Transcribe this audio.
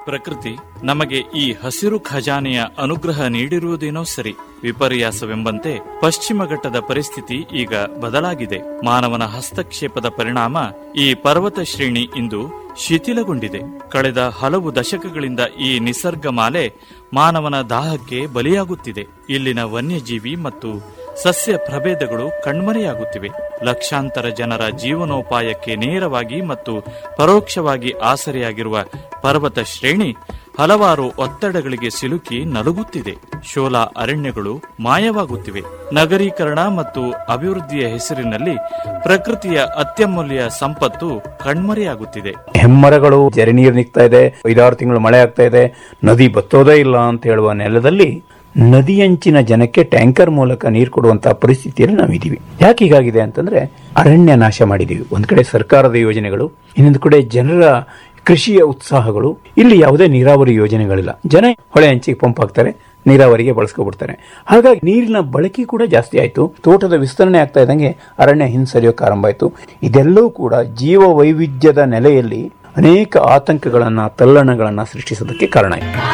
ಪ್ರಕೃತಿ ನಮಗೆ ಈ ಹಸಿರು ಖಜಾನೆಯ ಅನುಗ್ರಹ ನೀಡಿರುವುದೇನೋ ಸರಿ ವಿಪರ್ಯಾಸವೆಂಬಂತೆ ಪಶ್ಚಿಮ ಘಟ್ಟದ ಪರಿಸ್ಥಿತಿ ಈಗ ಬದಲಾಗಿದೆ ಮಾನವನ ಹಸ್ತಕ್ಷೇಪದ ಪರಿಣಾಮ ಈ ಪರ್ವತ ಶ್ರೇಣಿ ಇಂದು ಶಿಥಿಲಗೊಂಡಿದೆ ಕಳೆದ ಹಲವು ದಶಕಗಳಿಂದ ಈ ನಿಸರ್ಗ ಮಾಲೆ ಮಾನವನ ದಾಹಕ್ಕೆ ಬಲಿಯಾಗುತ್ತಿದೆ ಇಲ್ಲಿನ ವನ್ಯಜೀವಿ ಮತ್ತು ಸಸ್ಯ ಪ್ರಭೇದಗಳು ಕಣ್ಮರೆಯಾಗುತ್ತಿವೆ ಲಕ್ಷಾಂತರ ಜನರ ಜೀವನೋಪಾಯಕ್ಕೆ ನೇರವಾಗಿ ಮತ್ತು ಪರೋಕ್ಷವಾಗಿ ಆಸರೆಯಾಗಿರುವ ಪರ್ವತ ಶ್ರೇಣಿ ಹಲವಾರು ಒತ್ತಡಗಳಿಗೆ ಸಿಲುಕಿ ನಲುಗುತ್ತಿದೆ ಶೋಲಾ ಅರಣ್ಯಗಳು ಮಾಯವಾಗುತ್ತಿವೆ ನಗರೀಕರಣ ಮತ್ತು ಅಭಿವೃದ್ಧಿಯ ಹೆಸರಿನಲ್ಲಿ ಪ್ರಕೃತಿಯ ಅತ್ಯಮೂಲ್ಯ ಸಂಪತ್ತು ಕಣ್ಮರೆಯಾಗುತ್ತಿದೆ ಹೆಮ್ಮರಗಳು ಜರಿ ನೀರು ನಿಗ್ತಾ ಇದೆ ಐದಾರು ತಿಂಗಳು ಮಳೆ ಆಗ್ತಾ ಇದೆ ನದಿ ಬತ್ತೋದೇ ಇಲ್ಲ ಅಂತ ಹೇಳುವ ನೆಲದಲ್ಲಿ ನದಿಯಂಚಿನ ಜನಕ್ಕೆ ಟ್ಯಾಂಕರ್ ಮೂಲಕ ನೀರು ಕೊಡುವಂತಹ ಪರಿಸ್ಥಿತಿಯಲ್ಲಿ ನಾವಿದ್ದೀವಿ ಯಾಕೆ ಹೀಗಾಗಿದೆ ಅಂತಂದ್ರೆ ಅರಣ್ಯ ನಾಶ ಮಾಡಿದೀವಿ ಒಂದ್ ಕಡೆ ಸರ್ಕಾರದ ಯೋಜನೆಗಳು ಇನ್ನೊಂದು ಕಡೆ ಜನರ ಕೃಷಿಯ ಉತ್ಸಾಹಗಳು ಇಲ್ಲಿ ಯಾವುದೇ ನೀರಾವರಿ ಯೋಜನೆಗಳಿಲ್ಲ ಜನ ಹೊಳೆ ಹಂಚಿಗೆ ಪಂಪ್ ಹಾಕ್ತಾರೆ ನೀರಾವರಿಗೆ ಬಳಸ್ಕೊಬಿಡ್ತಾರೆ ಹಾಗಾಗಿ ನೀರಿನ ಬಳಕೆ ಕೂಡ ಜಾಸ್ತಿ ಆಯಿತು ತೋಟದ ವಿಸ್ತರಣೆ ಆಗ್ತಾ ಇದ್ದಂಗೆ ಅರಣ್ಯ ಹಿಂಸರಿಯೋಕೆ ಆರಂಭ ಆಯಿತು ಇದೆಲ್ಲವೂ ಕೂಡ ಜೀವ ವೈವಿಧ್ಯದ ನೆಲೆಯಲ್ಲಿ ಅನೇಕ ಆತಂಕಗಳನ್ನ ತಲ್ಲಣಗಳನ್ನ ಸೃಷ್ಟಿಸೋದಕ್ಕೆ ಕಾರಣ ಆಯಿತು